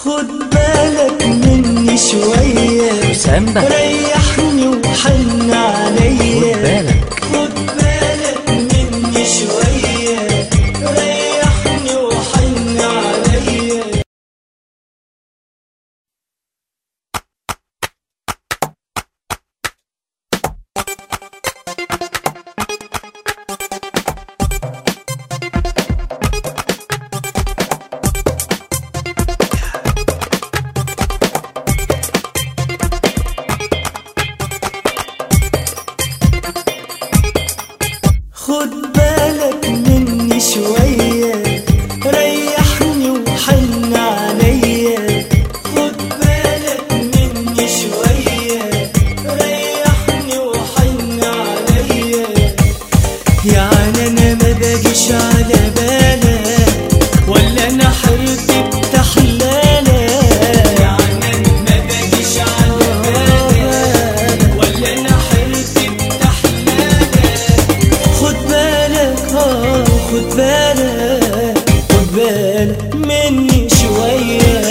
خد بالك مني شوية سامبا ريحني وحن عليا خد بالك خد بالك مني شوية ريحني وحن عليا خد بالك مني شوية ريحني وحن عليا خد بالك مني شوية ريحني وحن عليا يعني انا ما باجيش على بالك ولا انا حيرتي بتحلالك يعني انا ما باجيش على بالك ولا انا حيرتي بتحلالك خد بالك اه خد بالك خد بالك مني شويه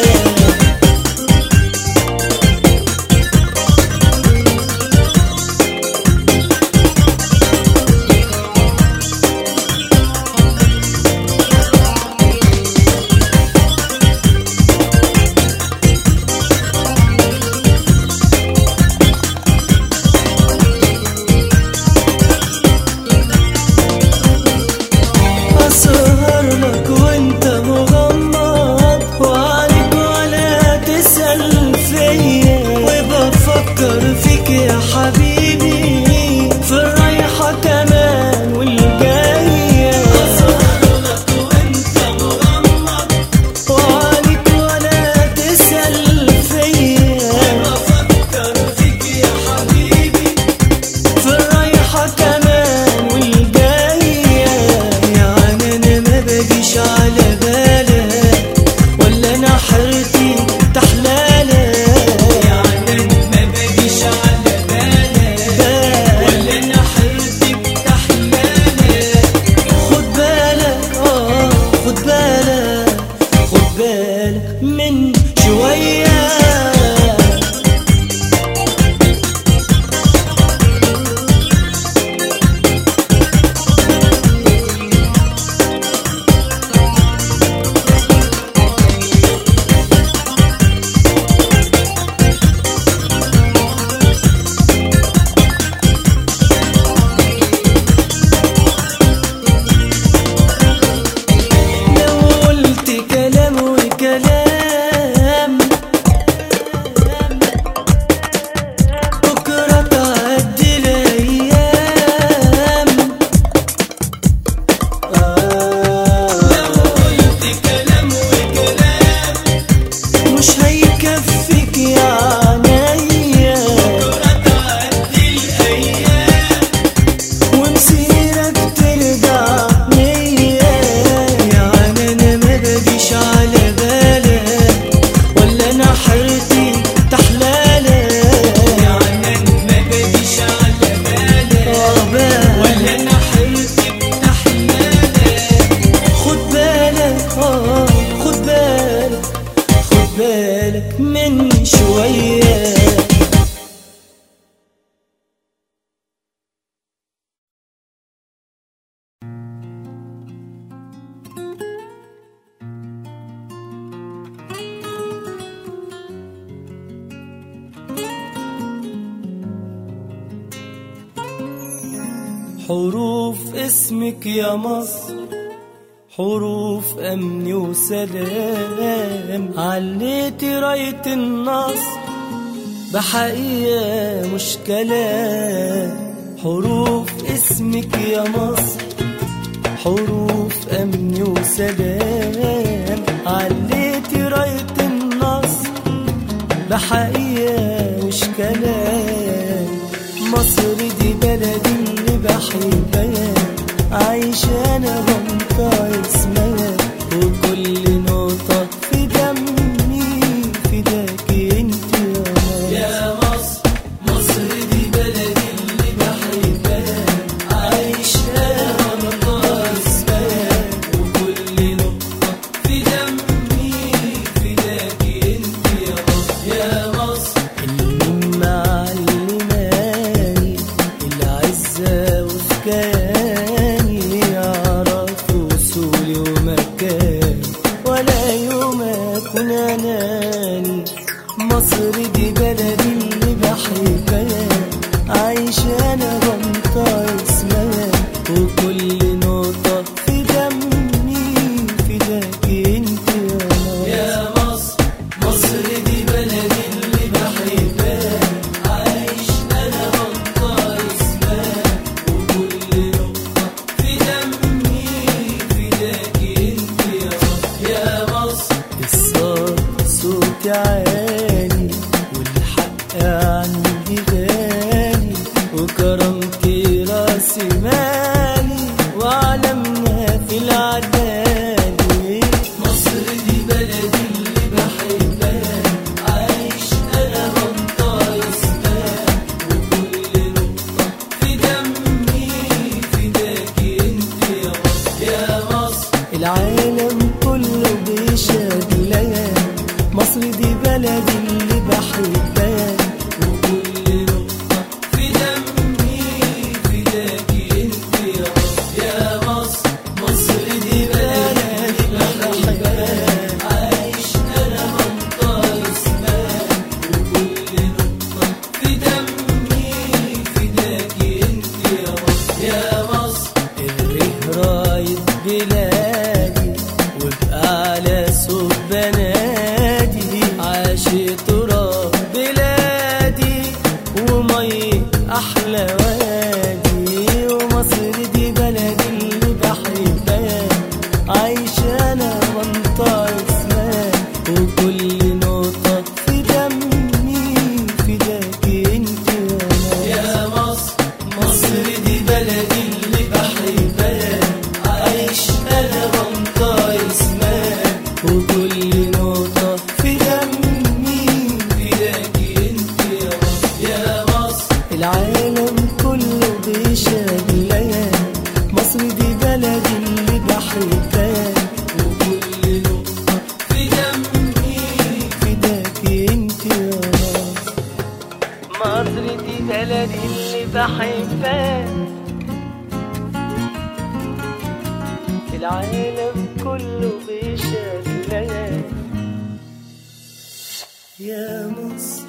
أسهر لك وانت مغمض وعليك ولا تسأل فيا وبفكر فيك يا حبيبي في الرايحة كمان والجاية أسهر لك وانت مغمض وعليك ولا تسأل فيا وبفكر فيك يا حبيبي في الرايحة كمان والجاية يعني أنا ما باجيش على بالك ولا أنا حيرتي تحلالك يعني أنا ما باجيش على بالك ولا أنا حيرتي بتحلالك خد بالك آه خد بالك خد بالك من شوية لو قلت كلام وكلام بكرة تعدي الأيام لو قلت كلام وكلام مش هيكفيك يا عينيا بكرة تعدي الأيام ومسيرك ترجع ليا يعني انا ما باجيش على بالك ولا انا حيرتي تحلالك يعني انا ما باجيش على بالك ولا انا حيرتي تحلالك خد بالك اه خد بالك خد بالك مني شويه حروف اسمك يا مصر حروف أمن وسلام عليتي راية النصر بحقيقة مش كلام حروف اسمك يا مصر حروف أمن وسلام عليتي راية النصر بحقيقة مش كلام مصر دي بلدي اللي بحبها عايشة أنا بنطق اسمها وكل نقطة في دمي فداكي انت يا مصر مصر دي بلدي اللي بحبها عايشة أنا بنطق اسمها وكل نقطة في دمي فداكي مكان ولا يوم اكون اناني مصر دي بلدي اللي بحبها عايش انا بنطق اسمها وكل نقطة في دمي فداك انت يا مصر مصر دي بلدي اللي بحبها عايش انا بنطق اسمها وكل نقطة في دمي فداك انت يا مصر الصوت صوتي عالي والحق عندي غالي وكرمتي راسي مالي وعلمنا في العدالي مصر دي بلدي اللي بحبها عايش انا بنطق اسمها وكل نقطة في دمي فداكي انت يا مصر يا مصر العالم كله بيشهد لها مصر دي بلدي اللي بحبها وكل نقطة في دمي فداكي انت يا مصر يا مصر مصر دي بلدي اللي بحبها عايش انا بنطق اسمها وكل نقطة في دمي فداكي انت يا مصر يا مصر الريه رايد بلادي وبأعلى صوت بنادي عاش تراب بلادي ومي أحلى وادي ومصر دي بلدي اللي بحبها عايش أنا بنطق اسمها وكل نقطة في دمي فداكي انت يا مصر مصر دي بلدي اللي بحبها عايش انا بنطق اسمها وكل نقطة في دمي فداكي انت يا مصر يا مصر العالم كله بيشهد لها مصر دي بلدي اللي بحبها وكل نقطة في دمي فداكي انت يا مصر مصر دي بلدي اللي بحبها العالم كله بيشهد لها يا مصر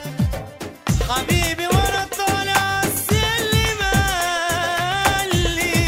حبيبي وانا طالع السلم قال لي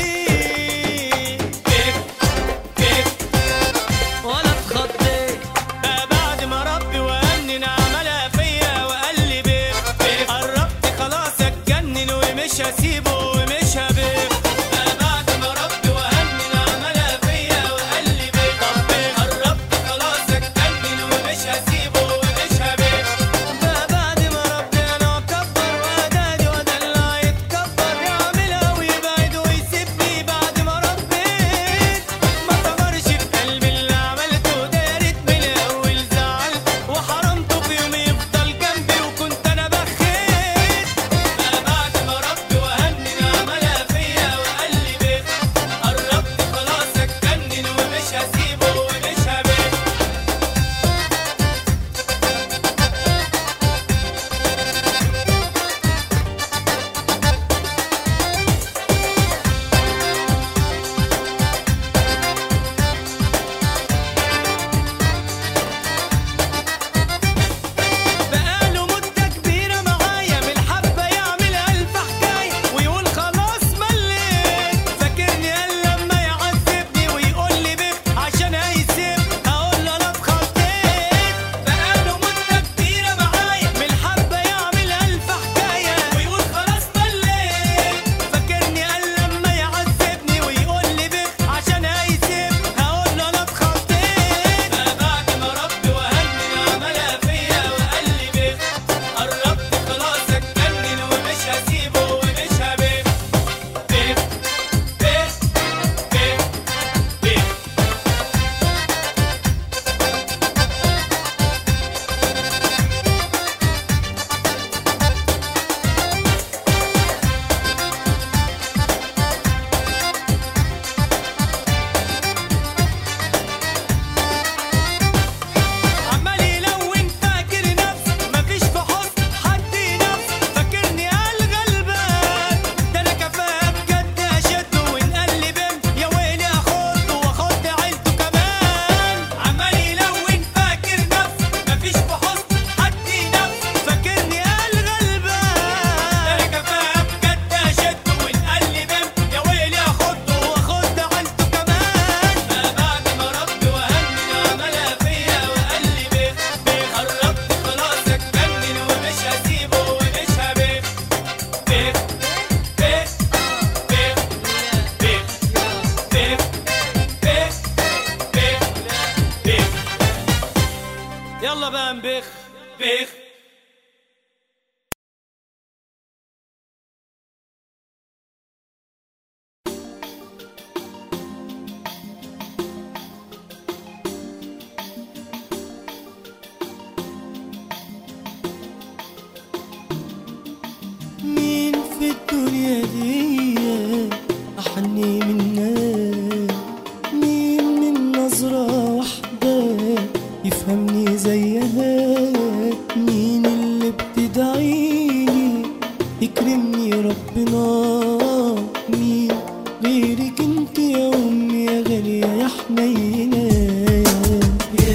في الدنيا دي أحني منك مين من نظرة واحدة يفهمني زيها مين اللي بتدعيني يكرمني ربنا مين غيرك انت يا أمي يا غالية يا حنينة يا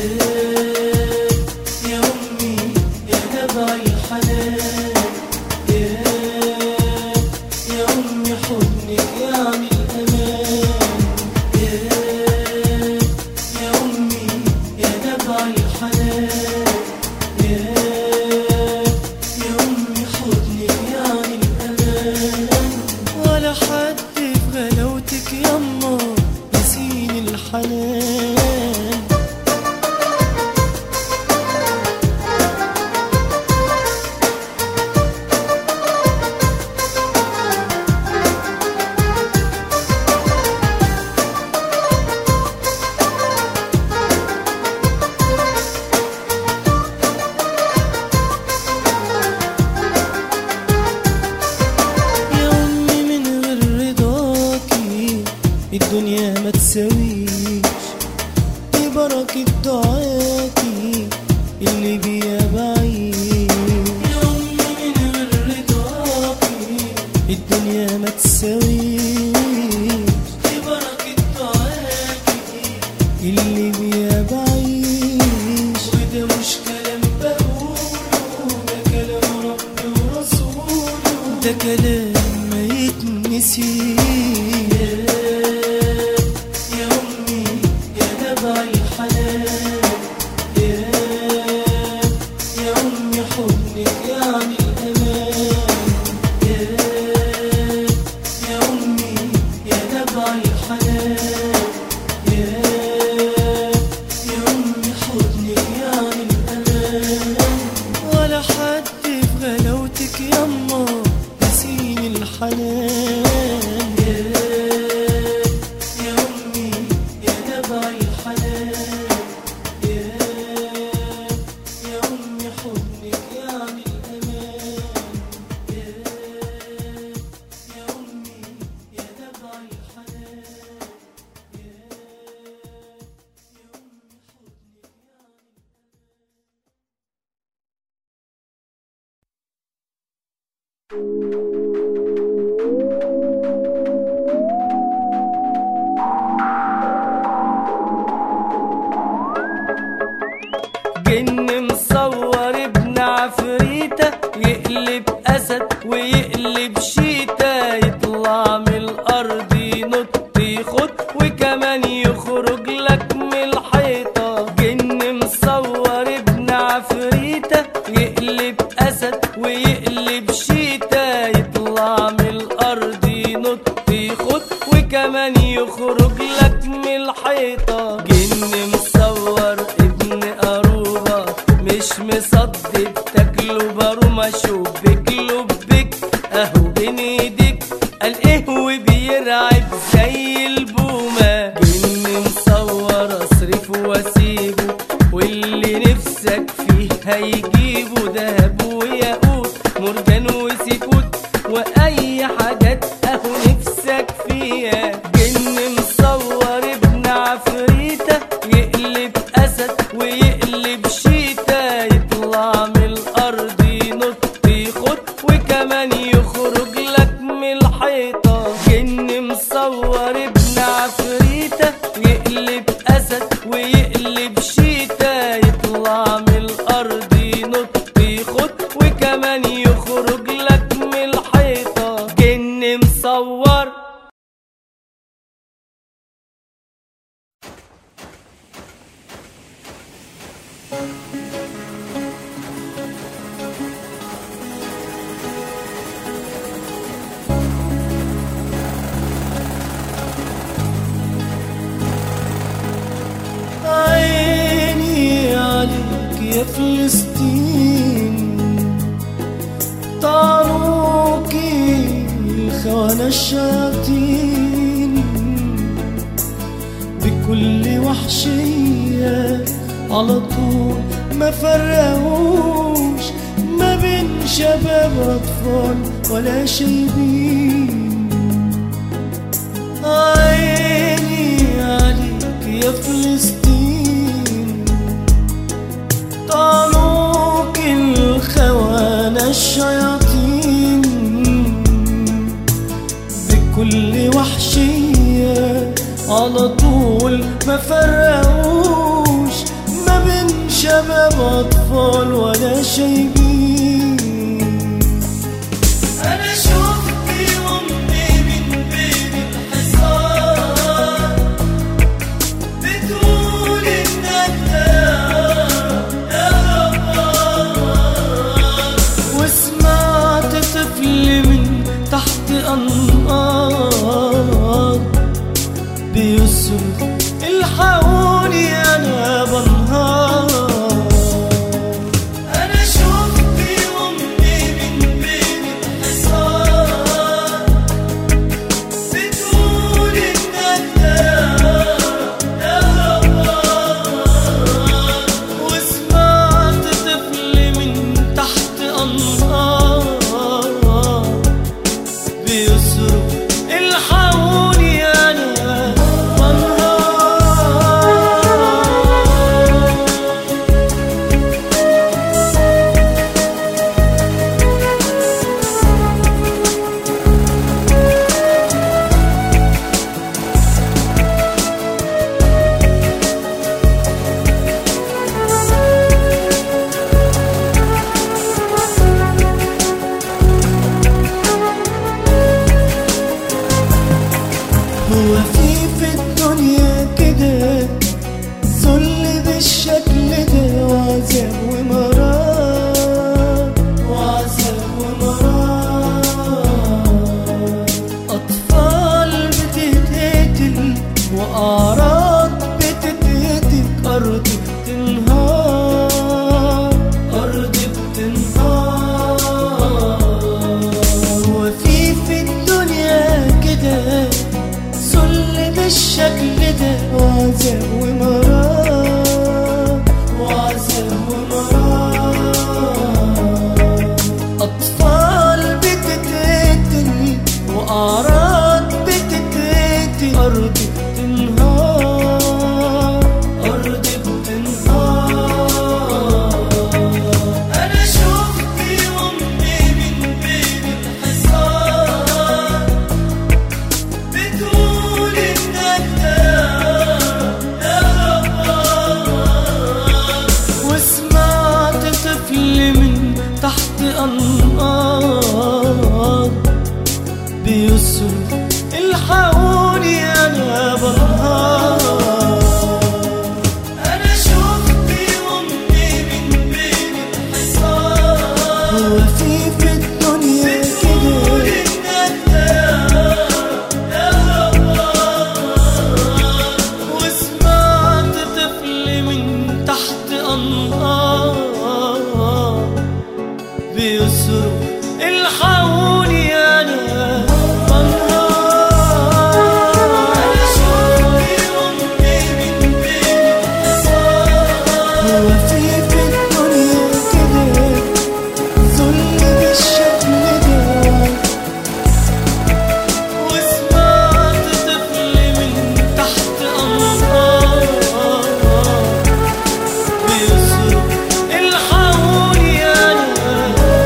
يا أمي يا نبع الحنان يا يا أمي حضنك يعني الأمان يا يا أمي يا نبع الحنان يا يا أمي حضنك يعني الأمان ولا حد في غلاوتك يما نسيني الحنان يا أمي من غير رضاكي الدنيا ما تساويش ببركة دعاكي اللي بيا بعيش يا أمي من غير رضاكي الدنيا ما تساويش ببركة دعاكي اللي بيا بعيش وده مش كلام بقوله ده كلام ربي ورسوله ده كلام ما يتنسي يا أمي يا نبع الحنان يا يا أمي حضنك يعني الأمان يا يا أمي يا نبع الحنان يا يا أمي حضنك يعني الأمان ولا حد في غلاوتك يما نسيني الحنان يا يا أمي يا نبع الحنان يا يا أمي حضنك يعني الأمان يا يا أمي يا نبع الحنان يا يا أمي حضنك يعني جن مصور ابن عفريتة يقلب أسد ويقلب شيتا يطلع من الأرض ينط يخد وكمان يخرج لك من الحيطة جن مصور ابن عفريتة يقلب أسد ويقلب شيتا يطلع من الأرض ينط يخد وكمان يخرج لك من الحيطة جن مصور ابن قروبة مش مصدق تاكله برومة شوبك لبك اهو بين ايدك قال ايه وبيرعب زي البومة جن مصور اصرفه واسيبه واللي نفسك فيه هيجيبه دهب وياقوت مرجان وسكوت واي حاجات اهو نفسك فيها جن مصور ابن عفريتة يقلب اسد ويقلب شيتا يطلع من الارض ينط يخد وكمان يخرج لك من الحيطة جن مصور ابن عفريتة يقلب اسد ويقلب شيتا يطلع من الارض ينط يخد وكمان يخرج لك من الحيطة جن مصور عيني عليك يا فلسطين طاروكي الخونة الشياطين بكل وحشية على طول ما فرقوش ما بين شباب وأطفال ولا شايبين عيني عليك يا فلسطين طعنوك الخونة الشياطين بكل وحشية على طول ما فرقوش ما بين شباب أطفال ولا شايبين أنا شفت أمي من بين الحصار بتقول إنك يا غفار وسمعت طفل من تحت أنقاض بيصرخ الحقوني أنا بنهار أنا شفت أمي من بين الحصار بتقول إنك يا غفار وسمعت طفل من تحت أنهار بيصرخ الحقوني أنا بنهار هو في في الدنيا كده ذل بالشكل ده وعذاب ومرار وعذاب ومرار أطفال بتتقتل وأعراض بتتهتك أرض بتنهار أرض بتنهار وفي في الدنيا كده ذل بالشكل ده وعذاب ومرار وعذاب ومرار أطفال بتتقتل وأعراض بتتقتل أرض بتنهار أرض بتنهار أنا شفت أمي من بين الحصار بتقول إنك يا غفار وسمعت طفل من تحت أنقاض بيصرخ الحقوني أنا بنهار أنا شفت أمي من بين الحصار هو في في الدنيا كده وسمعت طفل من تحت أنهار بيصرخ الحقوني أنا بنهار أنا شفت أمي من بين الحصار هو في في الدنيا كده ذل بالشكل ده وسمعت طفل من تحت أنهار بيصرخ الحقوني أنا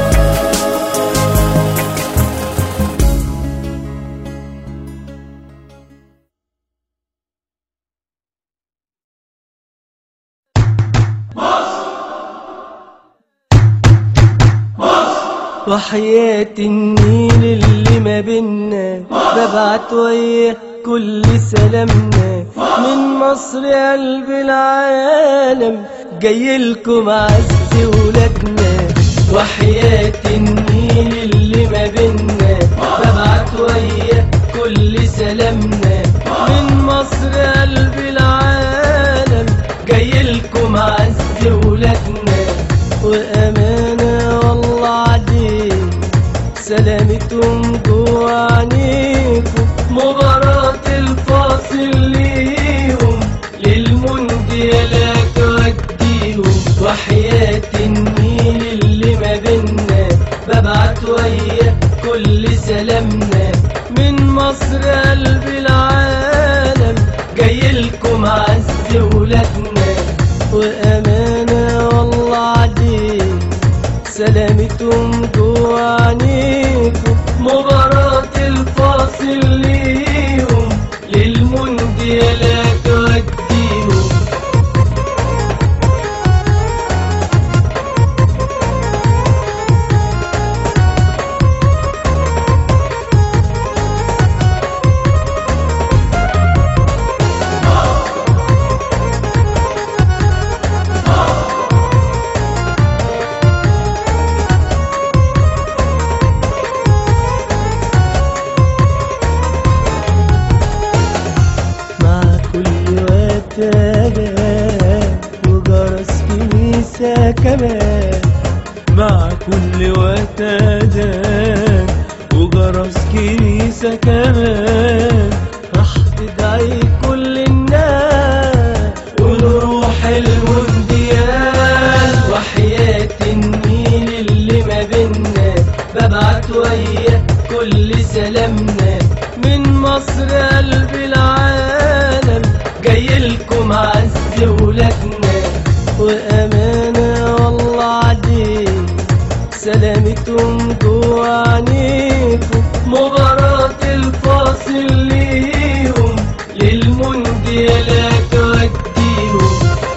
وحياة النيل اللي ما بينا ببعت وياه كل سلامنا من مصر قلب العالم جايلكم عز ولادنا وحياة النيل اللي ما بينا ببعت وياه كل سلامنا من مصر قلب العالم جايلكم عز ولادنا وأمانة والله عليك سلامتهم جوا عينيكم مباراة الفاصل ليهم للمونديالات توديهم وحياة النيل اللي ما بينا ببعت وياه كل سلامنا من مصر قلب العالم جاي لكم عز ولادنا وأمانة والله عليك سلامتهم جوا عينيكم مباراة الفاصل ليهم للمونديالات توديهم مع كل وتاجة وجرس كنيسة كمان مع كل وتاجان وجرس كنيسة كمان راح تدعي كل الناس ونروح المونديال وحياة النيل اللي ما بينا ببعت ويا كل سلامنا من مصر قلب العالم جاي لكم عز ولادنا وأمانة والله عليك سلامتهم جوا عينيكم مباراة الفاصل ليهم للمونديالات توديهم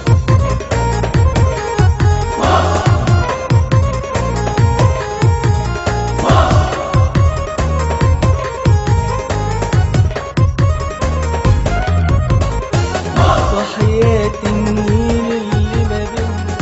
وحياة النيل اللي ما بينا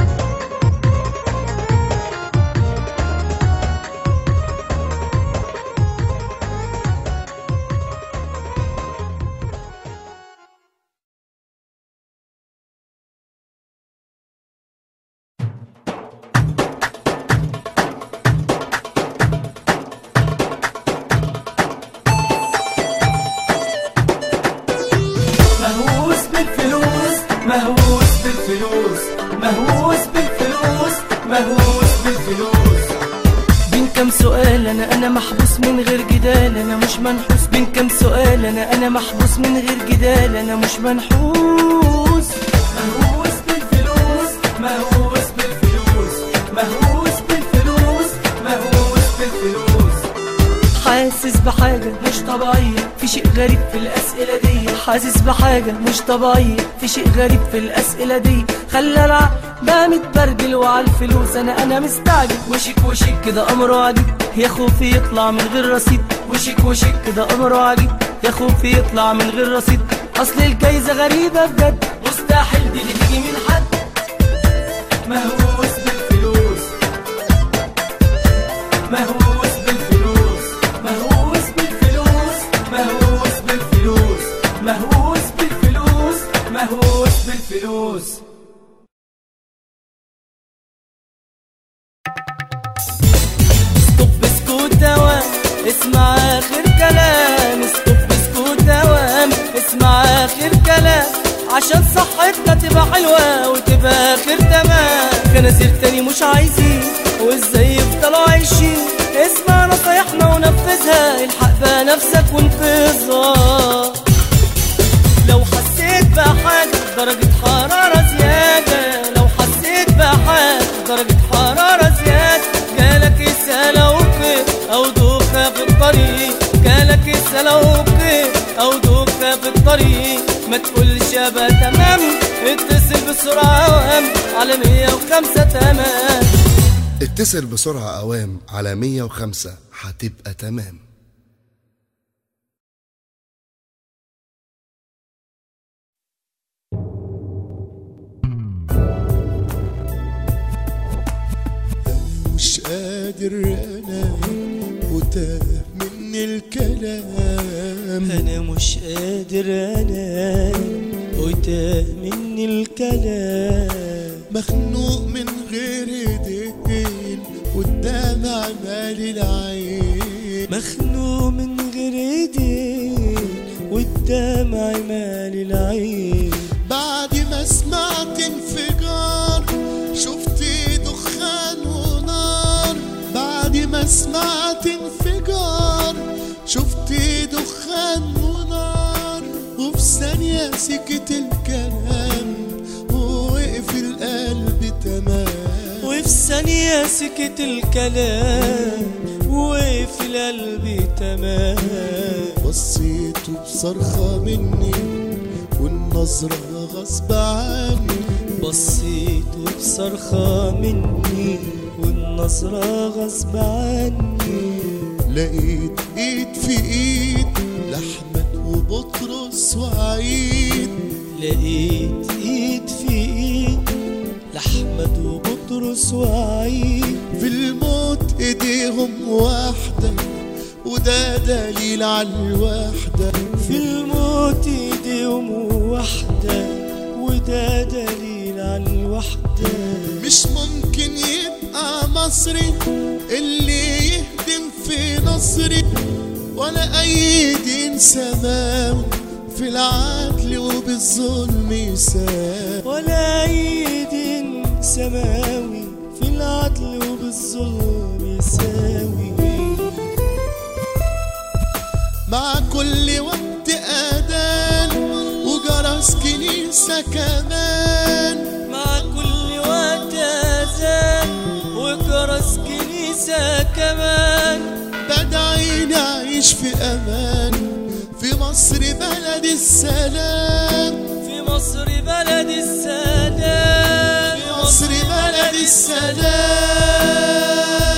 مهووس بالفلوس مهووس بالفلوس مهووس بالفلوس مهووس بالفلوس بين كام سؤال انا انا محبوس من غير جدال انا مش منحوس بين كام سؤال انا انا محبوس من غير جدال انا مش منحوس مهووس بالفلوس مهووس بالفلوس مهووس بالفلوس مهووس بالفلوس حاسس بحاجة مش طبيعية في شيء غريب في الأسئلة دي حاسس بحاجة مش طبيعية في شيء غريب في الأسئلة دي خلى العقل بقى متبرجل وعلى الفلوس أنا أنا مستعجل وشك وشك كده أمره عجيب يا خوفي يطلع من غير رصيد وشك وشك كده أمره عجيب يا خوفي يطلع من غير رصيد أصل الجايزة غريبة بجد مستحيل دي اللي تيجي من حد مهووس بالفلوس مهووس بالفلوس مهووس بالفلوس مهووس بالفلوس مهووس بالفلوس مهووس بالفلوس ستوب اسكت دوام اسمع اخر كلام ستوب اسكت دوام اسمع اخر كلام عشان صحتنا تبقى حلوة وتبقى اخر تمام خنازير تاني مش عايزين وازاي يفضلوا عايشين اسمع نصايحنا ونفذها الحق بقى نفسك وانقذها لو حسيت بحاجة درجة حرارة زيادة لو حسيت بحاجة درجة حرارة زيادة جالك السلوك أو دوخة في الطريق جالك السلوك أو دوخة في الطريق ما تقولش يابا تمام اتصل بسرعة وام على 105 تمام اتصل بسرعة أوام على 105 هتبقى تمام مش قادر انا وتاه مني الكلام أنا مش قادر أنام وتاه مني الكلام مخنوق من غير ايدين قدام عمالي العين مخنوق من غير ايدين والدمع مال العين بعد ما سمعت انفجار شفت دخان ونار بعد ما سمعت انفجار ثانية سكت الكلام ووقف القلب تمام وفي ثانية سكت الكلام وفي القلب تمام بصيته بصرخة مني والنظرة غصب عني بصيت بصرخة مني والنظرة غصب عني لقيت ايد في ايد لأحمد وبطرس وعيد لقيت ايد في ايد لأحمد وبطرس وعيد في الموت ايديهم واحدة وده دليل على الوحدة في الموت ايديهم واحدة وده دليل على الوحدة مش ممكن يبقى مصري اللي يهدم في نصري ولا أي دين سماوي في العدل وبالظلم يساوي ولا أي دين سماوي في العدل وبالظلم يساوي مع كل وقت أذان وجرس كنيسة كمان مع كل وقت أذان وجرس كنيسة كمان بدعي نعيش في أمان في مصر بلد السلام في مصر بلد السلام في مصر بلد السلام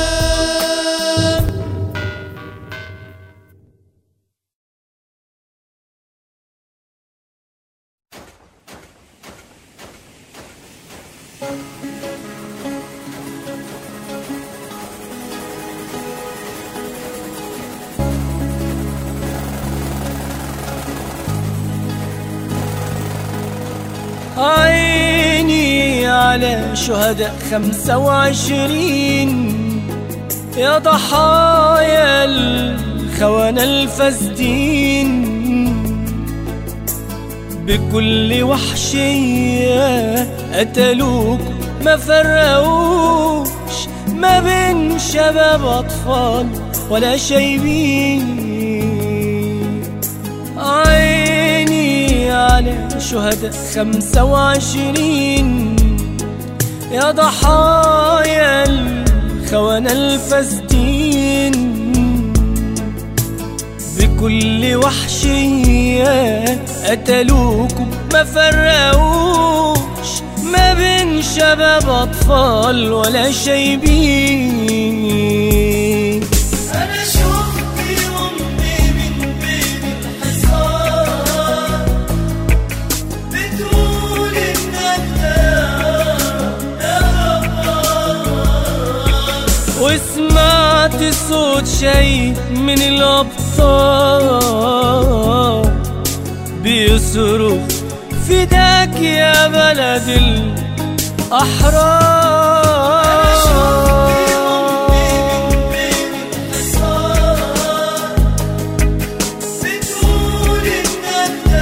عيني على شهداء خمسة وعشرين يا ضحايا الخونة الفاسدين بكل وحشية قتلوك ما فرقوش ما بين شباب أطفال ولا شايبين عيني على شهداء خمسة وعشرين يا ضحايا الخونة الفاسدين بكل وحشية قتلوكم ما فرقوش ما بين شباب أطفال ولا شايبين أنا شفت أمي من بين الحصار بتقول إنك يا وسمعت صوت شيء من الأبطال بيصرخ فداك يا بلد الأحرار بتقول إنك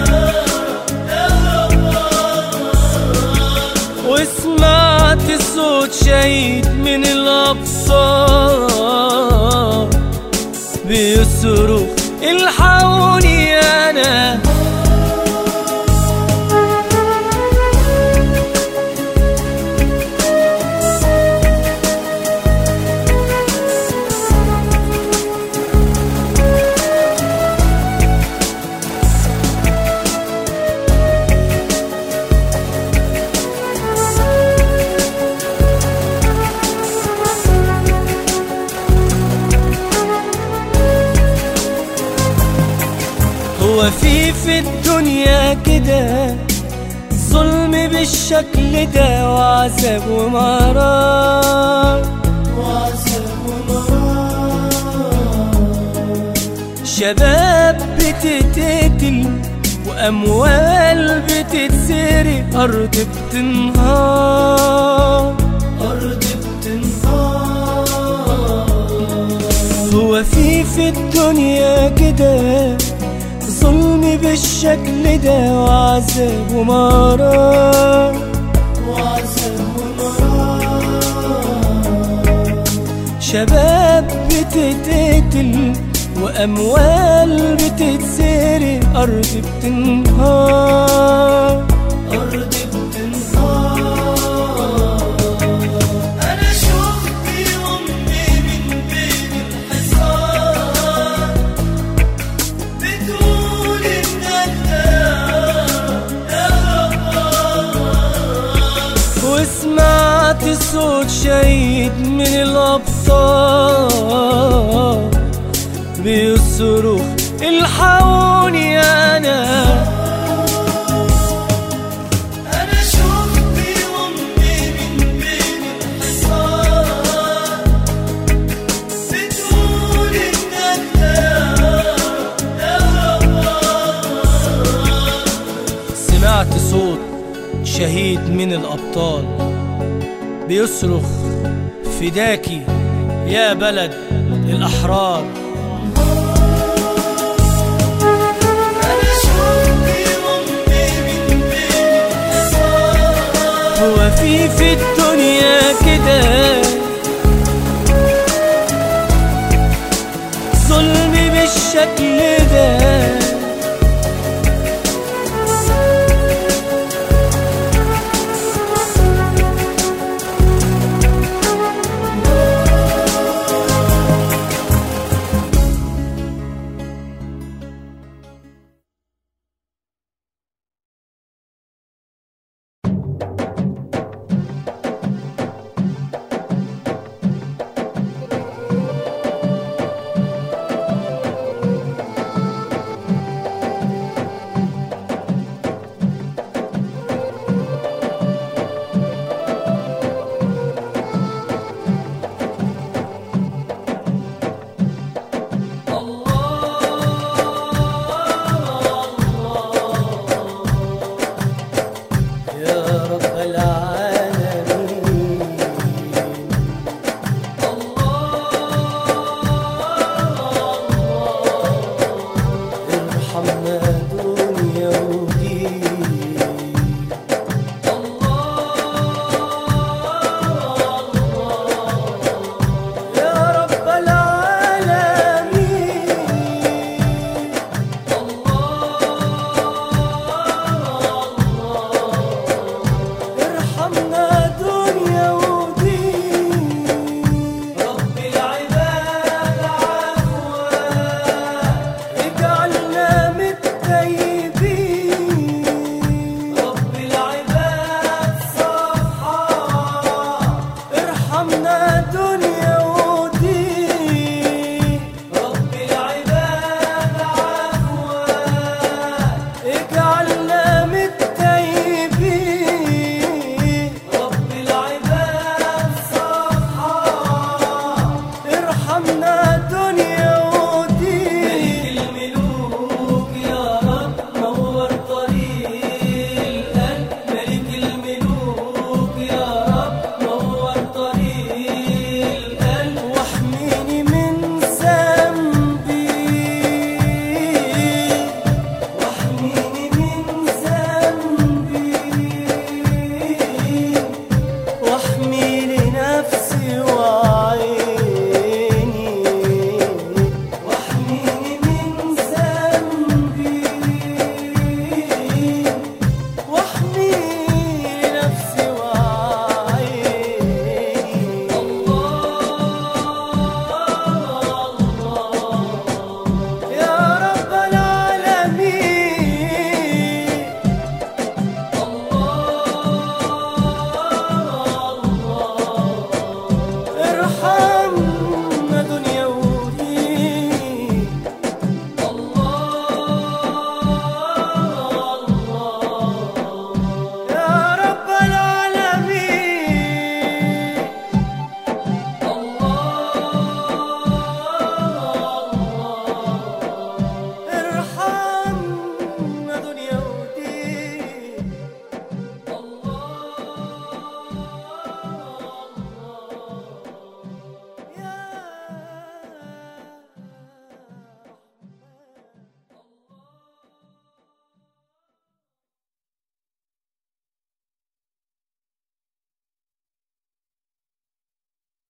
وسمعت صوت شهيد من الأبصار بيصرخ الحقوني أنا هو في في الدنيا كده ظلم بالشكل ده وعذاب ومرار وعذاب ومرار شباب بتتقتل وأموال بتتسرق أرض بتنهار أرض بتنهار هو في في الدنيا كده ظلم بالشكل ده وعذاب ومرار وعذاب ومرار شباب بتتقتل وأموال بتتسرق أرض بتنهار أرض بتنهار أنا شفت أمي من بين الحصار بتقول إنك ده وسمعت صوت شهيد من الأبطال بيصرخ الحقوني أنا أنا شفت أمي من بين الحصار بتقول إنك ده سمعت صوت شهيد من الأبطال بيصرخ فداكي يا بلد الأحرار أنا شفت أمي من بين الحصار هو في في الدنيا كده ظلم بالشكل ده